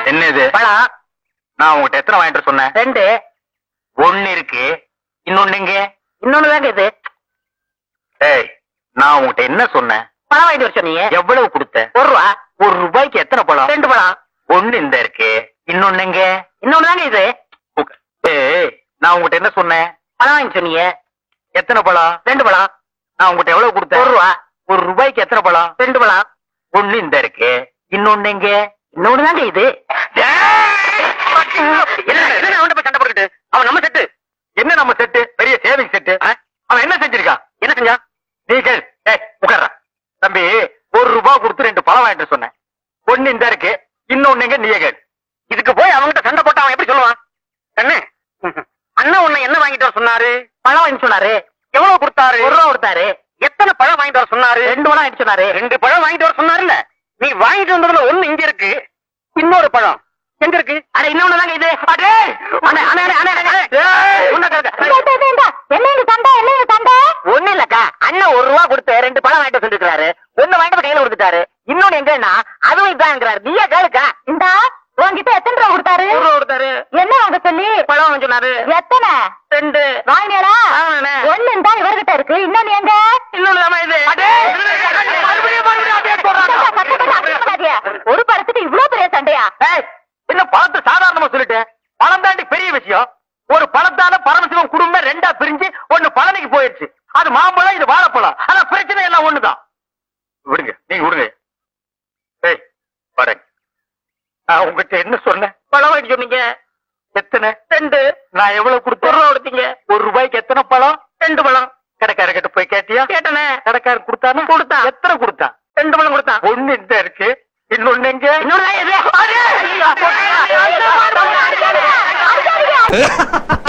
என்ன இது பழம் நான் உங்ககிட்ட எத்தனை வாங்கிட்டு வர சொன்னேன் ரெண்டு ஒண்ணு இருக்கு இன்னொன்னு எங்க இன்னொன்னு தாங்க இது ஏய் நான் உங்ககிட்ட என்ன சொன்னேன் பழம் வாங்கிட்டு வர சொன்னீங்க எவ்வளவு கொடுத்த ஒரு ரூபா ஒரு ரூபாய்க்கு எத்தனை பழம் ரெண்டு பழம் ஒண்ணு இந்த இருக்கு இன்னொன்னு எங்க இன்னொன்னு தாங்க இது உக்க- ஏய் நான் உங்ககிட்ட என்ன சொன்னேன் பழம் வாங்கி சொன்னீங்க எத்தனை பழம் ரெண்டு பழம் நான் உங்ககிட்ட எவ்வளவு கொடுத்தேன் ஒரு ரூபா ஒரு ரூபாய்க்கு எத்தனை பழம் ரெண்டு பழம் ஒண்ணு இந்த இருக்கு இன்னொன்னு எங்க இன்னொன்னு தாங்க இது என்ன என்ன அவன்கிட்ட போய் சண்டை போட்டுக்கிட்டு அவன் நம்ம செட்டு என்ன நம்ம செட்டு பெரிய சேவிங் செட்டு அவன் என்ன செஞ்சிருக்கான் என்ன செஞ்சான் நீ கேள் ஏய் உட்கார்றா தம்பி ஒரு ரூபாய் கொடுத்து ரெண்டு பழம் வாங்கிட்டு வர சொன்னேன் ஒண்ணு இந்த இருக்கு இன்னொன்னு எங்க நீயே கேள் இதுக்கு போய் அவன்கிட்ட சண்டை போட்டு அவன் எப்படி சொல்லுவான் கண்ணு அண்ணா உன்னை என்ன வாங்கிட்டு வர சொன்னாரு பழம் வாங்கி சொன்னாரு எவ்வளவு கொடுத்தாரு ஒரு ரூபா கொடுத்தாரு எத்தனை பழம் வாங்கிட்டு வர சொன்னாரு ரெண்டு பழம் வாங்கி சொன்னாரு ரெண்டு பழம் வாங்கிட்டு வர சொன்னாருல்ல நீ வாங்கிட்டு வந்ததுல ஒண்ணு இங்க இருக்கு இன்னொரு பழம் எங்க இருக்கு அட இன்னொன்னு தாங்க இது அடே அண்ணே அண்ணே அண்ணே அண்ணே ஏய், உன்னை கேட்க. என்னங்க சண்டை என்னங்க சண்டை ஒண்ணு இல்லக்கா அண்ணன் ஒரு ரூபா கொடுத்து ரெண்டு பழம் வாங்கிட்டு சொல்லிருக்காரு ஒண்ணு வாங்கிட்டு போய் கையில கொடுத்துட்டாரு இன்னொன்னு எங்கன்னா அதுவும் இதாங்கிறாரு நீயே கேளுக்கா இந்தா உன்கிட்ட எத்தனை ரூபா கொடுத்தாரு ஒரு ரூபா கொடுத்தாரு என்ன வாங்க சொல்லி பழம் வாங்க சொன்னாரு எத்தனை ரெண்டு வாங்கினீங்களா வாங்கினேனே. ஒண்ணு தான் இவர்கிட்ட இருக்கு இன்னொன்னு எங்க இன்னொன்னு தாமா இது அடே, மறுபடியும் மறுபடியும் அப்படியே சொல்றாங்க. சத்தம் போட்டு அப்படியே பண்ணாதீங்க. ஒரு பழத்துக்கு இவ்வளவு பெரிய சண்டையா ஏய், என்ன பழத்தை சாதாரணமா சொல்லிட்டேன் பழம் தாண்டி பெரிய விஷயம் ஒரு பழத்தான பரமசிவம் குடும்பம் ரெண்டா பிரிஞ்சு ஒண்ணு பழனிக்கு போயிடுச்சு அது மாம்பழம் இது வாழைப்பழம் ஆனா பிரச்சனை எல்லாம் ஒண்ணுதான் விடுங்க நீங்க விடுங்க ஏய் பாருங்க நான் உங்ககிட்ட என்ன சொன்னேன் பழம் வாங்கி சொன்னீங்க எத்தனை ரெண்டு நான் எவ்வளவு ஒரு கொடுத்தேன் ரூபா கொடுத்தீங்க ஒரு ரூபாய்க்கு எத்தனை பழம் ரெண்டு பழம் கடைக்கார கிட்ட போய் கேட்டியா கேட்டனே கடைக்காரர் கொடுத்தானா கொடுத்தான். எத்தனை கொடுத்தான் ரெண்டு பழம் கொடுத்தான் ஒண்ணு இந்த இருக்கு இன்னொன்னு எங்க இன்னொன்னு தான் இது அடே! அடிக்காதீங்க.